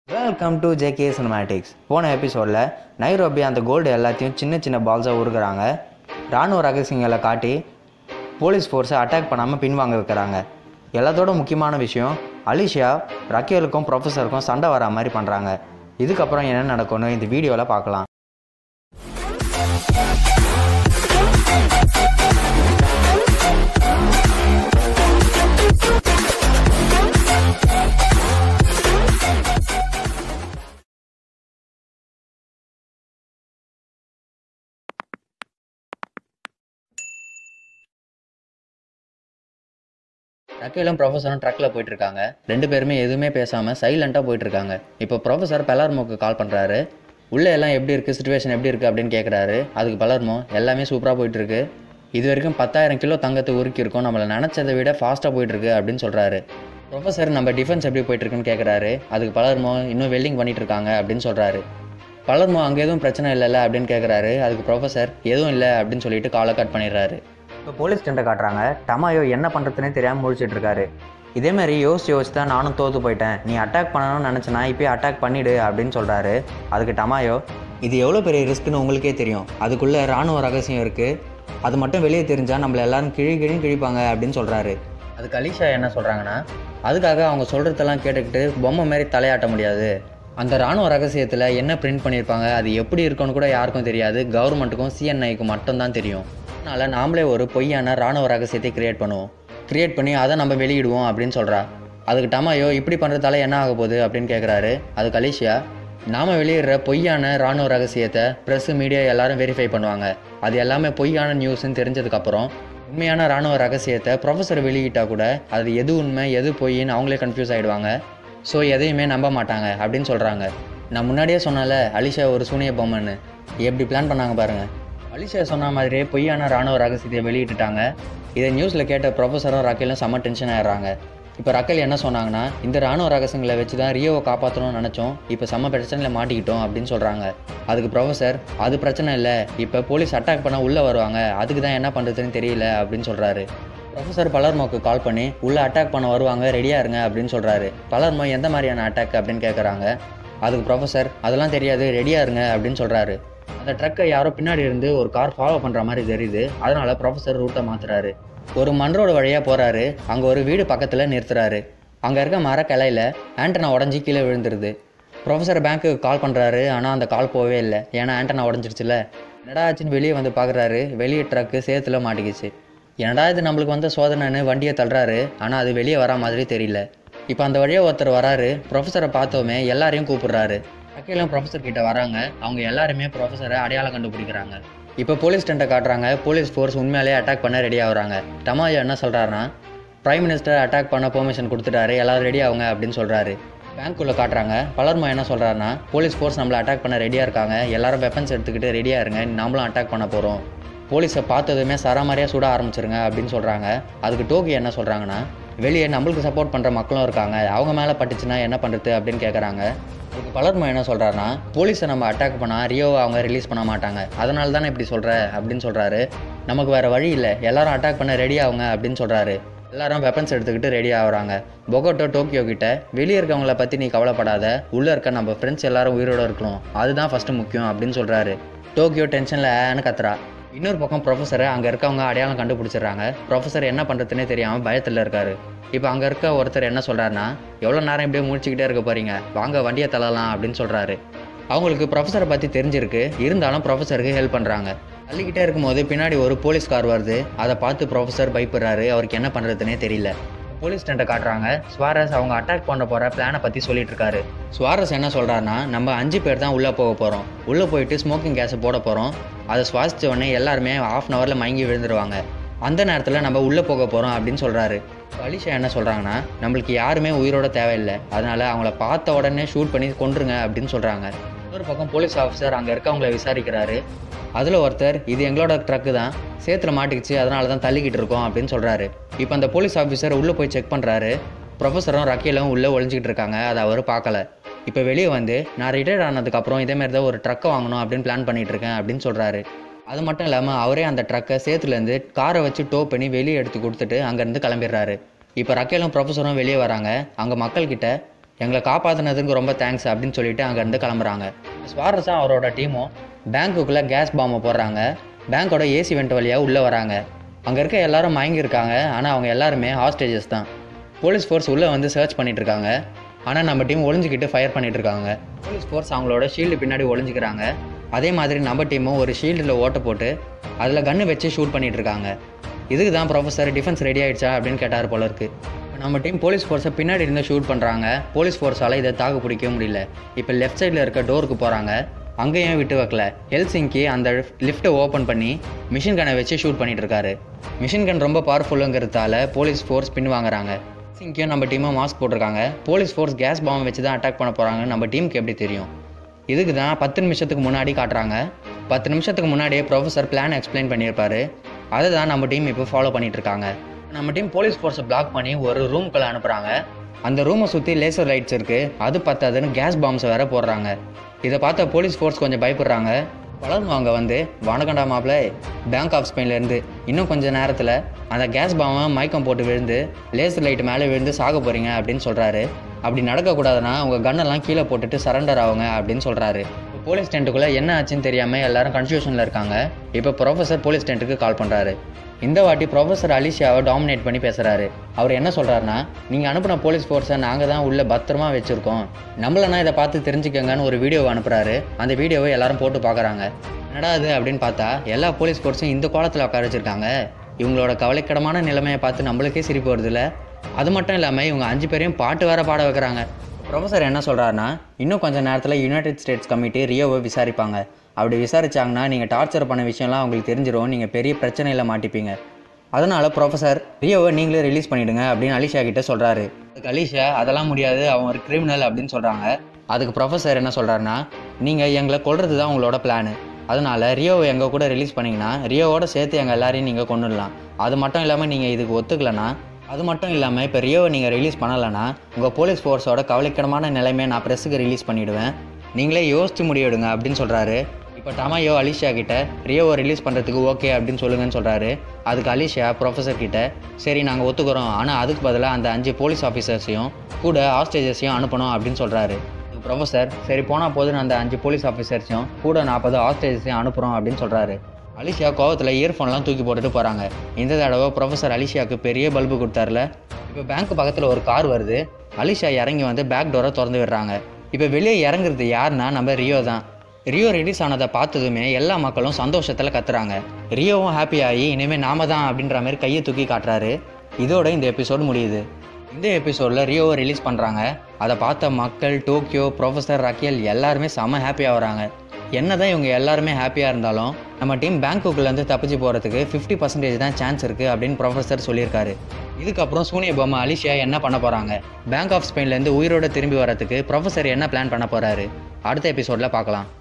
welcome to JK cinematics போன எபிசோடில் Nairobi அந்த கோல்டு எல்லாத்தையும் சின்ன சின்ன பால்ஸாக உருகுறாங்க ராணுவ ரகசியங்களை காட்டி போலீஸ் ஃபோர்ஸை அட்டாக் பண்ணாமல் பின்வாங்க வைக்கிறாங்க எல்லாத்தோட முக்கியமான விஷயம் அலிஷியா ரக்கேலுக்கும் ப்ரொஃபஸருக்கும் சண்டை வரா மாதிரி பண்ணுறாங்க இதுக்கப்புறம் என்ன நடக்கும்னு இந்த வீடியோவில் பார்க்கலாம் ரக்கேலும் ப்ரொஃபஸரும் ட்ரக்கில் போயிட்டு இருக்காங்க ரெண்டு பேருமே எதுவுமே பேசாமல் சைலண்ட்டாக போயிட்டு இருக்காங்க இப்போ ப்ரொஃபஸர் பெலர்மோக்கு கால் பண்ணுறாரு உள்ளே எல்லாம் எப்படி இருக்குது சுச்சுவேஷன் எப்படி இருக்குது அப்படின்னு கேட்குறாரு அதுக்கு பலர்மோ எல்லாமே சூப்பராக போயிட்டு இருக்கு இது வரைக்கும் பத்தாயிரம் கிலோ தங்கத்தை உருக்கி இருக்கோம் நம்மளை நினச்சதை விட ஃபாஸ்ட்டாக போயிட்டு இருக்கு அப்படின்னு சொல்கிறாரு ப்ரொஃபஸர் நம்ம டிஃபென்ஸ் எப்படி போயிட்டு இருக்குன்னு கேட்குறாரு அதுக்கு பலர்மோ இன்னும் வெல்டிங் பண்ணிட்டு இருக்காங்க அப்படின்னு சொல்கிறாரு பலர்மோ அங்கே எதுவும் பிரச்சனை இல்லைல்ல அப்படின்னு கேட்குறாரு அதுக்கு ப்ரொஃபஸர் எதுவும் இல்லை அப்படின்னு சொல்லிட்டு காலை கட் பண்ணிடுறாரு இப்போ போலீஸ் ஸ்டண்டை காட்டுறாங்க டமாயோ என்ன பண்ணுறதுனே தெரியாமல் முழிச்சிட்டு இருக்காரு இதே மாதிரி யோசிச்சு யோசிச்சு தான் நானும் தோற்று போயிட்டேன் நீ அட்டாக் பண்ணணும்னு நினச்சனா இப்போயே அட்டாக் பண்ணிடு அப்படின்னு சொல்கிறாரு அதுக்கு டமாயோ இது எவ்வளோ பெரிய ரிஸ்க்குன்னு உங்களுக்கே தெரியும் அதுக்குள்ளே ராணுவ ரகசியம் இருக்குது அது மட்டும் வெளியே தெரிஞ்சால் நம்மள எல்லாரும் கிழி கிழி கிழிப்பாங்க அப்படின்னு சொல்கிறாரு அதுக்கு அலிஷா என்ன சொல்கிறாங்கன்னா அதுக்காக அவங்க சொல்கிறதெல்லாம் கேட்டுக்கிட்டு பொம்மை மாதிரி தலையாட்ட முடியாது அந்த ராணுவ ரகசியத்தில் என்ன பிரிண்ட் பண்ணியிருப்பாங்க அது எப்படி இருக்குன்னு கூட யாருக்கும் தெரியாது கவர்மெண்ட்டுக்கும் சிஎன்ஐக்கும் மட்டும்தான் தெரியும் அதனால் நாமளே ஒரு பொய்யான ராணுவ ரகசியத்தை கிரியேட் பண்ணுவோம் கிரியேட் பண்ணி அதை நம்ம வெளியிடுவோம் அப்படின்னு சொல்கிறா அதுக்கு டமாயோ இப்படி பண்ணுறதால என்ன ஆக போகுது அப்படின்னு கேட்குறாரு அதுக்கு அலிஷியா நாம் வெளியிடுற பொய்யான ராணுவ ரகசியத்தை ப்ரெஸ் மீடியா எல்லாரும் வெரிஃபை பண்ணுவாங்க அது எல்லாமே பொய்யான நியூஸ்ன்னு தெரிஞ்சதுக்கப்புறம் உண்மையான ராணுவ ரகசியத்தை ப்ரொஃபஸர் வெளியிட்டா கூட அது எது உண்மை எது பொய்ன்னு அவங்களே கன்ஃபியூஸ் ஆகிடுவாங்க ஸோ எதையுமே நம்ப மாட்டாங்க அப்படின்னு சொல்கிறாங்க நான் முன்னாடியே சொன்னால அலிஷா ஒரு சூனிய பொம்மைன்னு எப்படி பிளான் பண்ணாங்க பாருங்க அலிஷா சொன்ன மாதிரியே பொய்யான ராணுவ ரகசியத்தை வெளியிட்டுட்டாங்க இதை நியூஸில் கேட்ட ப்ரொஃபஸரும் ரக்கேலும் செம்ம டென்ஷன் ஆயிடுறாங்க இப்போ ரக்கேல் என்ன சொன்னாங்கன்னா இந்த ராணுவ ரகசியங்களை வச்சு தான் ரியோவை காப்பாற்றணும்னு நினச்சோம் இப்போ செம்ம பிரச்சனையில் மாட்டிக்கிட்டோம் அப்படின்னு சொல்கிறாங்க அதுக்கு ப்ரொஃபஸர் அது பிரச்சனை இல்லை இப்போ போலீஸ் அட்டாக் பண்ண உள்ளே வருவாங்க அதுக்கு தான் என்ன பண்ணுறதுன்னு தெரியல அப்படின்னு சொல்கிறாரு ப்ரொஃபஸர் பலர்மோக்கு கால் பண்ணி உள்ளே அட்டாக் பண்ண வருவாங்க ரெடியாக இருங்க அப்படின்னு சொல்கிறாரு பலர்மோ எந்த மாதிரியான அட்டாக் அப்படின்னு கேட்குறாங்க அதுக்கு ப்ரொஃபஸர் அதெல்லாம் தெரியாது ரெடியாக இருங்க அப்படின்னு சொல்கிறாரு அந்த ட்ரக்கை யாரோ பின்னாடி இருந்து ஒரு கார் ஃபாலோ பண்ணுற மாதிரி தெரியுது அதனால ப்ரொஃபஸர் ரூட்டை மாற்றுறாரு ஒரு மண் ரோடு வழியாக போகிறாரு அங்கே ஒரு வீடு பக்கத்தில் நிறுத்துறாரு அங்கே இருக்க மரக்கிளையில் ஆண்டனா உடஞ்சி கீழே விழுந்துருது ப்ரொஃபஸர் பேங்க்குக்கு கால் பண்ணுறாரு ஆனால் அந்த கால் போகவே இல்லை ஏன்னா ஆண்டனா உடஞ்சிருச்சுல என்னடா ஆச்சுன்னு வெளியே வந்து பார்க்குறாரு வெளியே ட்ரக்கு சேத்துல மாட்டிக்கிச்சு என்னடா இது நம்மளுக்கு வந்த சோதனைன்னு வண்டியை தள்ளுறாரு ஆனால் அது வெளியே வரா மாதிரி தெரியல இப்போ அந்த வழியாக ஒருத்தர் வராரு ப்ரொஃபஸரை பார்த்தோமே எல்லாரையும் கூப்பிடுறாரு அக்கையிலும் ப்ரொஃபஸர் கிட்ட வராங்க அவங்க எல்லாருமே ப்ரொஃபஸரை அடையாளம் கண்டுபிடிக்கிறாங்க இப்போ போலீஸ் ஸ்டண்ட்டை காட்டுறாங்க போலீஸ் ஃபோர்ஸ் உண்மையாலே அட்டாக் பண்ண ரெடி ஆகுறாங்க டமாயோ என்ன சொல்கிறாருன்னா பிரைம் மினிஸ்டர் அட்டாக் பண்ண பெர்மிஷன் கொடுத்துட்டாரு எல்லாரும் ரெடி ஆகுங்க அப்படின்னு சொல்கிறாரு பேங்க்குள்ளே காட்டுறாங்க பலர்மா என்ன சொல்கிறாருன்னா போலீஸ் ஃபோர்ஸ் நம்மளை அட்டாக் பண்ண ரெடியாக இருக்காங்க எல்லாரும் வெப்பன்ஸ் எடுத்துக்கிட்டு ரெடியாக இருங்க நாமளும் அட்டாக் பண்ண போகிறோம் போலீஸை பார்த்ததுமே சராமரியாக சுட ஆரம்பிச்சிருங்க அப்படின்னு சொல்கிறாங்க அதுக்கு டோக்கி என்ன சொல்கிறாங்கன்னா வெளியே நம்மளுக்கு சப்போர்ட் பண்ணுற மக்களும் இருக்காங்க அவங்க மேலே பட்டுச்சுன்னா என்ன பண்ணுறது அப்படின்னு கேட்குறாங்க அதுக்கு பலர்மா என்ன சொல்கிறாருன்னா போலீஸை நம்ம அட்டாக் பண்ணால் ரியோவை அவங்க ரிலீஸ் பண்ண மாட்டாங்க அதனால தானே இப்படி சொல்கிற அப்படின்னு சொல்கிறாரு நமக்கு வேறு வழி இல்லை எல்லாரும் அட்டாக் பண்ண ரெடி ஆகுங்க அப்படின்னு சொல்கிறாரு எல்லாரும் வெப்பன்ஸ் எடுத்துக்கிட்டு ரெடி ஆகுறாங்க பொகோட்டோ டோக்கியோ கிட்ட வெளியே இருக்கவங்கள பற்றி நீ கவலைப்படாத உள்ளே இருக்க நம்ம ஃப்ரெண்ட்ஸ் எல்லாரும் உயிரோட இருக்கணும் அதுதான் ஃபஸ்ட்டு முக்கியம் அப்படின்னு சொல்கிறாரு டோக்கியோ டென்ஷனில் ஏன்னு கத்துறா இன்னொரு பக்கம் ப்ரொஃபஸரை அங்கே இருக்கவங்க அடையாளம் கண்டுபிடிச்சிடுறாங்க ப்ரொஃபஸர் என்ன பண்ணுறதுனே தெரியாமல் பயத்தில் இருக்காரு இப்போ அங்கே இருக்க ஒருத்தர் என்ன சொல்கிறாருன்னா எவ்வளோ நேரம் இப்படியே முடிச்சுக்கிட்டே இருக்க போகிறீங்க வாங்க வண்டியை தள்ளலாம் அப்படின்னு சொல்கிறாரு அவங்களுக்கு ப்ரொஃபஸரை பற்றி தெரிஞ்சிருக்கு இருந்தாலும் ப்ரொஃபஸருக்கு ஹெல்ப் பண்ணுறாங்க தள்ளிக்கிட்டே இருக்கும்போது பின்னாடி ஒரு போலீஸ் கார் வருது அதை பார்த்து ப்ரொஃபஸர் பயப்படுறாரு அவருக்கு என்ன பண்ணுறதுனே தெரியல போலீஸ் ஸ்டண்ட்டை காட்டுறாங்க ஸ்வாரஸ் அவங்க அட்டாக் பண்ண போகிற பிளானை பற்றி சொல்லிட்டு இருக்காரு ஸ்வாரஸ் என்ன சொல்கிறாருன்னா நம்ம அஞ்சு பேர் தான் உள்ளே போக போகிறோம் உள்ளே போயிட்டு ஸ்மோக்கிங் கேஸை போட போகிறோம் அதை சுவாசித்த உடனே எல்லாருமே ஆஃப் அன் ஹவரில் மயங்கி விழுந்துருவாங்க அந்த நேரத்தில் நம்ம உள்ளே போக போகிறோம் அப்படின்னு சொல்கிறாரு அலிஷா என்ன சொல்கிறாங்கன்னா நம்மளுக்கு யாருமே உயிரோட தேவையில்லை அதனால் அவங்கள பார்த்த உடனே ஷூட் பண்ணி கொண்டுருங்க அப்படின்னு சொல்கிறாங்க இன்னொரு பக்கம் போலீஸ் ஆஃபீஸர் அங்கே இருக்கவங்கள விசாரிக்கிறாரு அதில் ஒருத்தர் இது எங்களோட ட்ரக்கு தான் சேத்துல மாட்டிக்கிச்சு அதனால தான் தள்ளிக்கிட்டு இருக்கோம் அப்படின்னு சொல்கிறாரு இப்போ அந்த போலீஸ் ஆஃபீஸர் உள்ளே போய் செக் பண்ணுறாரு ப்ரொஃபஸரும் ரக்கீலும் உள்ளே ஒளிஞ்சிக்கிட்டு இருக்காங்க அதை அவர் பார்க்கல இப்போ வெளியே வந்து நான் ரிட்டையர்ட் ஆனதுக்கப்புறம் இதேமாரி தான் ஒரு ட்ரக்கை வாங்கணும் அப்படின்னு பிளான் பண்ணிட்டு இருக்கேன் அப்படின்னு சொல்கிறாரு அது மட்டும் இல்லாமல் அவரே அந்த ட்ரக்கை சேத்துலேருந்து காரை வச்சு டோ பண்ணி வெளியே எடுத்து கொடுத்துட்டு அங்கேருந்து கிளம்பிடுறாரு இப்போ ரக்கேலும் ப்ரொஃபஸரும் வெளியே வராங்க அங்கே மக்கள்கிட்ட எங்களை காப்பாற்றினதுக்கு ரொம்ப தேங்க்ஸ் அப்படின்னு சொல்லிட்டு அங்கேருந்து கிளம்புறாங்க ஸ்வாரஸாக அவரோட டீமும் பேங்க்குள்ளே கேஸ் பாம்பை போடுறாங்க பேங்க்கோட ஏசி வெண்ட் வழியாக உள்ளே வராங்க அங்கே இருக்க எல்லாரும் மயங்கியிருக்காங்க ஆனால் அவங்க எல்லாருமே ஹாஸ்டேஜஸ் தான் போலீஸ் ஃபோர்ஸ் உள்ளே வந்து சர்ச் பண்ணிட்டு இருக்காங்க ஆனால் நம்ம டீம் ஒளிஞ்சிக்கிட்டு ஃபயர் பண்ணிட்டு இருக்காங்க போலீஸ் ஃபோர்ஸ் அவங்களோட ஷீல்டு பின்னாடி ஒளிஞ்சிக்கிறாங்க அதே மாதிரி நம்ம டீமும் ஒரு ஷீல்டில் ஓட்ட போட்டு அதில் கன்று வச்சு ஷூட் பண்ணிட்டு இருக்காங்க இதுக்கு தான் ப்ரொஃபஸர் டிஃபென்ஸ் ரெடி ஆயிடுச்சா அப்படின்னு கேட்டார் போல இருக்கு இப்ப நம்ம டீம் போலீஸ் ஃபோர்ஸை பின்னாடி இருந்து ஷூட் பண்ணுறாங்க போலீஸ் ஃபோர்ஸால் இதை தாக்கு பிடிக்க முடியல இப்போ லெஃப்ட் சைடில் இருக்க டோருக்கு போகிறாங்க அங்கேயும் விட்டு வைக்கல ஹெல்சிங்கி அந்த லிஃப்ட்டை ஓப்பன் பண்ணி மிஷின் கனை வச்சு ஷூட் பண்ணிட்டு இருக்காரு மிஷின் கன் ரொம்ப பவர்ஃபுல்லுங்கிறதால போலீஸ் ஃபோர்ஸ் பின் வாங்குறாங்க ஹெல்சிங்கியும் நம்ம டீமும் மாஸ்க் போட்டிருக்காங்க போலீஸ் ஃபோர்ஸ் கேஸ் பாம்பை வச்சு தான் அட்டாக் பண்ண போகிறாங்க நம்ம டீமுக்கு எப்படி தெரியும் இதுக்கு தான் பத்து நிமிஷத்துக்கு முன்னாடி காட்டுறாங்க பத்து நிமிஷத்துக்கு முன்னாடியே ப்ரொஃபஸர் பிளான் எக்ஸ்பிளைன் பண்ணியிருப்பாரு அதை தான் நம்ம டீம் இப்போ ஃபாலோ பண்ணிட்டு இருக்காங்க நம்ம டீம் போலீஸ் ஃபோர்ஸை பிளாக் பண்ணி ஒரு ரூம்குள்ளே அனுப்புகிறாங்க அந்த ரூமை சுற்றி லேசர் லைட்ஸ் இருக்குது அது பத்தாதுன்னு கேஸ் பாம்ஸை வேற போடுறாங்க இதை பார்த்த போலீஸ் ஃபோர்ஸ் கொஞ்சம் பயப்படுறாங்க வளர்ந்தவங்க வந்து வணக்கண்டா மாப்பிள்ள பேங்க் ஆஃப் ஸ்பெயின்லேருந்து இன்னும் கொஞ்சம் நேரத்தில் அந்த கேஸ் பாமை மயக்கம் போட்டு விழுந்து லேசர் லைட் மேலே விழுந்து சாக போகிறீங்க அப்படின்னு சொல்கிறாரு அப்படி நடக்கக்கூடாதுன்னா உங்கள் கன்னெல்லாம் கீழே போட்டுட்டு சரண்டர் ஆகுங்க அப்படின்னு சொல்கிறாரு போலீஸ் டென்ட்டுக்குள்ளே என்ன ஆச்சுன்னு தெரியாமல் எல்லாரும் கன்ஃபியூஷனில் இருக்காங்க இப்போ ப்ரொஃபஸர் போலீஸ் டென்ட்டுக்கு கால் பண்ணுறாரு இந்த வாட்டி ப்ரொஃபஸர் அலிஷியாவை டாமினேட் பண்ணி பேசுகிறாரு அவர் என்ன சொல்கிறாருன்னா நீங்கள் அனுப்பின போலீஸ் ஃபோர்ஸை நாங்கள் தான் உள்ள பத்திரமா வச்சுருக்கோம் நம்மளனா இதை பார்த்து தெரிஞ்சுக்கங்கன்னு ஒரு வீடியோவை அனுப்புகிறாரு அந்த வீடியோவை எல்லாரும் போட்டு பார்க்குறாங்க என்னடா அது அப்படின்னு பார்த்தா எல்லா போலீஸ் ஃபோர்ஸும் இந்த கோலத்தில் உட்கார வச்சிருக்காங்க இவங்களோட கவலைக்கிடமான நிலைமையை பார்த்து நம்மளுக்கே சிரிப்பு வருதுல்ல அது மட்டும் இல்லாமல் இவங்க அஞ்சு பேரையும் பாட்டு வேற பாட வைக்கிறாங்க ப்ரொஃபஸர் என்ன சொல்கிறாருன்னா இன்னும் கொஞ்சம் நேரத்தில் யுனைடெட் ஸ்டேட்ஸ் கமிட்டி ரியோவை விசாரிப்பாங்க அப்படி விசாரிச்சாங்கன்னா நீங்கள் டார்ச்சர் பண்ண விஷயம்லாம் அவங்களுக்கு தெரிஞ்சிடும் நீங்கள் பெரிய பிரச்சனையில் மாட்டிப்பீங்க அதனால் ப்ரொஃபஸர் ரியோவை நீங்களே ரிலீஸ் பண்ணிவிடுங்க அப்படின்னு அலிஷா கிட்ட சொல்கிறாரு அதுக்கு அலிஷா அதெல்லாம் முடியாது அவன் ஒரு கிரிமினல் அப்படின்னு சொல்கிறாங்க அதுக்கு ப்ரொஃபஸர் என்ன சொல்கிறாருன்னா நீங்கள் எங்களை கொல்றது தான் உங்களோட பிளானு அதனால ரியோவை எங்கள் கூட ரிலீஸ் பண்ணிங்கன்னா ரியோவோட சேர்த்து எங்கள் எல்லாரையும் நீங்கள் கொண்டுடலாம் அது மட்டும் இல்லாமல் நீங்கள் இதுக்கு ஒத்துக்கலைன்னா அது மட்டும் இல்லாமல் இப்போ ரியோவை நீங்கள் ரிலீஸ் பண்ணலைன்னா உங்கள் போலீஸ் ஃபோர்ஸோட கவலைக்கிடமான நிலைமையை நான் ப்ரெஸ்ஸுக்கு ரிலீஸ் பண்ணிவிடுவேன் நீங்களே யோசிச்சு முடிவெடுங்க அப்படின்னு சொல்கிறாரு இப்போ டமாயோ அலிஷா கிட்ட ரியோவை ரிலீஸ் பண்ணுறதுக்கு ஓகே அப்படின்னு சொல்லுங்கன்னு சொல்கிறாரு அதுக்கு அலிஷா ப்ரொஃபஸர் கிட்ட சரி நாங்கள் ஒத்துக்கிறோம் ஆனால் அதுக்கு பதிலாக அந்த அஞ்சு போலீஸ் ஆஃபீஸர்ஸையும் கூட ஹாஸ்டேஜஸையும் அனுப்பணும் அப்படின்னு சொல்கிறாரு ப்ரொஃபஸர் சரி போனால் போதுன்னு அந்த அஞ்சு போலீஸ் ஆஃபீஸர்ஸையும் கூட நாற்பது ஹாஸ்டேஜஸையும் அனுப்புகிறோம் அப்படின்னு சொல்கிறாரு அலிஷியா கோவத்தில் இயர்ஃபோன்லாம் தூக்கி போட்டுட்டு போகிறாங்க இந்த தடவை ப்ரொஃபஸர் அலிஷியாவுக்கு பெரிய பல்பு கொடுத்தாருல இப்போ பேங்க் பக்கத்தில் ஒரு கார் வருது அலிஷா இறங்கி வந்து பேக் டோரை திறந்து விடுறாங்க இப்போ வெளியே இறங்குறது யாருன்னா நம்ம ரியோ தான் ரியோ ரிலீஸ் ஆனதை பார்த்ததுமே எல்லா மக்களும் சந்தோஷத்தில் கத்துறாங்க ரியோவும் ஹாப்பி ஆகி இனிமேல் நாம தான் அப்படின்ற மாதிரி கையை தூக்கி காட்டுறாரு இதோட இந்த எபிசோடு முடியுது இந்த எபிசோடில் ரியோவை ரிலீஸ் பண்ணுறாங்க அதை பார்த்த மக்கள் டோக்கியோ ப்ரொஃபஸர் ரக்கியல் எல்லாருமே செம்ம ஹாப்பியாக வராங்க என்னதான் இவங்க எல்லாருமே ஹாப்பியாக இருந்தாலும் நம்ம டீம் பேங்க்குள்ளேருந்து தப்பிச்சு போகிறதுக்கு ஃபிஃப்டி பர்சன்டேஜ் தான் சான்ஸ் இருக்குது அப்படின்னு ப்ரொஃபஸர் சொல்லியிருக்காரு இதுக்கப்புறம் சூனிய பொம்மை அலிஷியா என்ன பண்ண போகிறாங்க பேங்க் ஆஃப் ஸ்பெயின்லேருந்து உயிரோட திரும்பி வரதுக்கு ப்ரொஃபஸர் என்ன பிளான் பண்ண போகிறாரு அடுத்த எபிசோடில் பார்க்கலாம்